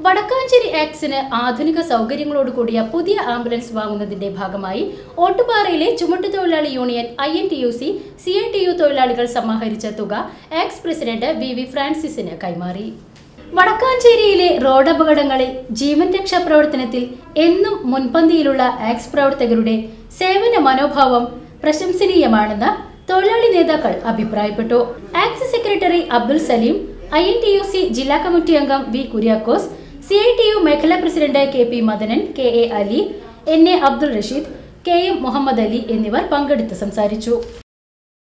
വടക്കാഞ്ചേരി ആക്സിന് ആധുനിക സൗകര്യങ്ങളോട് കൂടിയ പുതിയ ആംബുലൻസ് വാങ്ങുന്നതിന്റെ ഭാഗമായി ഓട്ടുപാറയിലെ ചുമട്ടുതൊഴിലാളി union I N T U C C I T U തൊഴിലാളികൾ സമാഹരിച്ച തുക ആക്സ് പ്രസിഡന്റ് വി വി ഫ്രാൻസിസിന് കൈമാറി വടക്കാഞ്ചേരിയിലെ റോഡപകടങ്ങളിൽ ജീവൻ രക്ഷാ പ്രവർത്തനത്തിൽ എന്നും മുൻപന്തിയിലുള്ള ആക്സ് പ്രവർത്തകരുടെ സേവന മനോഭാവം പ്രശംസനീയമാണെന്ന് തൊഴിലാളി നേതാക്കൾ അഭിപ്രായപ്പെട്ടു ആക്സ് secretary Abdul Saleem I N T U C ജില്ലാ കമ്മിറ്റി അംഗം V Kuriakose C I T U മേഖലാ president K P Madanan K A Ali N A Abdul Rasheed K M Muhammad Ali എന്നിവർ പങ്കെടുത്ത് സംസാരിച്ചു